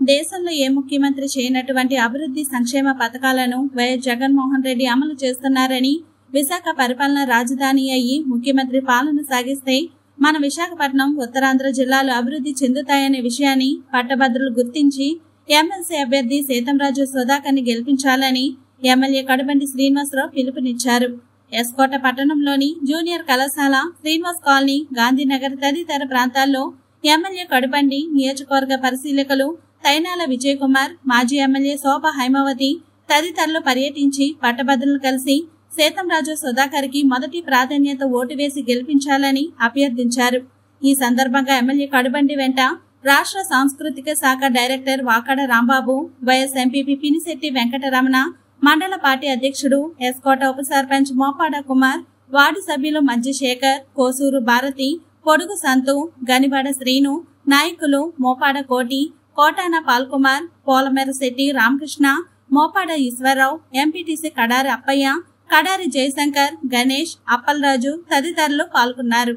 దేశంలో ఏ ముఖ్యమంత్రి చేయనటువంటి అభివృద్ధి సంక్షేమ పథకాలను వైఎస్ జగన్మోహన్ రెడ్డి అమలు చేస్తున్నారని విశాఖ పరిపాలన రాజధాని అయ్యి ముఖ్యమంత్రి పాలన సాగిస్తే మన విశాఖపట్నం ఉత్తరాంధ్ర జిల్లాలు అభివృద్ధి చెందుతాయనే విషయాన్ని పట్టభద్రులు గుర్తించి ఎమ్మెల్సీ అభ్యర్థి సీతంరాజు సుధాకర్ని గెలిపించాలని ఎమ్మెల్యే కడబండి శ్రీనివాసరావు పిలుపునిచ్చారు ఎస్కోట పట్టణంలోని జూనియర్ కళాశాల శ్రీనివాస్ కాలనీ గాంధీనగర్ తదితర ప్రాంతాల్లో ఎమ్మెల్యే కడుబండి నియోజకవర్గ పరిశీలకులు తైనాల విజయ్ కుమార్ మాజీ ఎమ్మెల్యే శోభ హైమావతి తదితరులు పర్యటించి పట్టభద్రులు కలిసి సీతంరాజు సుధాకర్ కి మొదటి ప్రాధాన్యత ఓటు వేసి గెలిపించాలని అభ్యర్థించారు ఈ సందర్భంగా ఎమ్మెల్యే కడుబండి వెంట రాష్ట్ర సాంస్కృతిక శాఖ director Vakada Rambabu YS MPP Pinisetti Venkataramana మండల పార్టీ అధ్యక్షుడు ఎస్కోట ఉప సర్పంచ్ మోపాడ కుమార్ వార్డు సభ్యులు మజ్జి శేఖర్ కోసూరు భారతి పొడుగు సంతు గనివాడ శ్రీను నాయకులు మోపాడ కోటి కోటాన పాల్కుమార్ పోలమేర శెట్టి రామకృష్ణ మోపాడ ఈశ్వరరావు ఎంపీటీసీ కడారి అప్పయ్య కడారి జయశంకర్ గణేష్ అప్పలరాజు తదితరులు పాల్గొన్నారు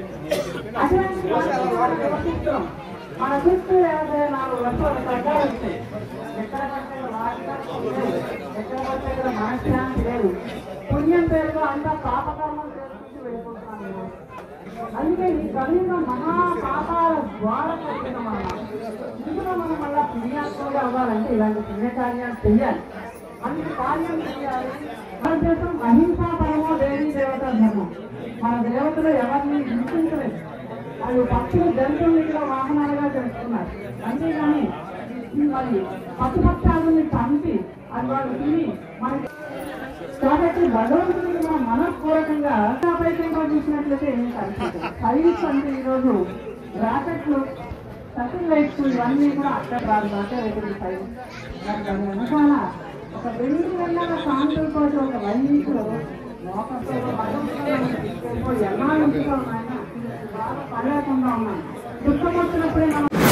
అటువంటి మనం నివసిస్తున్నాం. మన చుట్టూ యాభై నాలుగు లక్షల ప్రజలు ఉంటాయి. ఎక్కడ పడితే అక్కడ రాజకీయాలు లేవు. ఎక్కడ పడితే అక్కడ మనశ్శాంతి లేదు పుణ్యం పేరుతో అంతా పాపకర్మలు చేసుకుంటూ వెళ్ళిపోతున్నాం మేము. అందుకే ఈ కలియుగ మహా పాపాల ద్వారా కలిగిన మనం ఇందులో మనం మళ్ళా పుణ్యాత్మగా అవ్వాలంటే ఇలాంటి పుణ్యకార్యాలు చెయ్యాలి అందుకు కార్యం చేయాలి మన దేశం అహింసా పరమో దేవీ దేవత ధర్మం మన దేవతలు ఎవరిని హింసించలేదు వాళ్ళు పక్షులు జంతువులు కూడా వాహనాలుగా చేస్తున్నారు అంతేగాని ఈ మరి పశుపక్షాలని చంపి అది వాళ్ళు తిని మనకి కాబట్టి భగవంతుడికి మనం మనఃపూర్వకంగా పైకంగా చూసినట్లయితే ఏం కనిపించదు సైన్స్ అంటే ఈరోజు రాకెట్లు సాటిలైట్స్ ఇవన్నీ కూడా అక్కడ రాదు అంటే రేపు సైన్స్ మరి దాని వెనకాల ఒక వెయ్యి వందల కాంతులతో ఒక లైన్స్ లోకంతో ఎన్నాళ్ళు ఉన్నాయన్నా బాగా పడలేకుండా ఉన్నాయి దుఃఖం వచ్చినప్పుడే మనం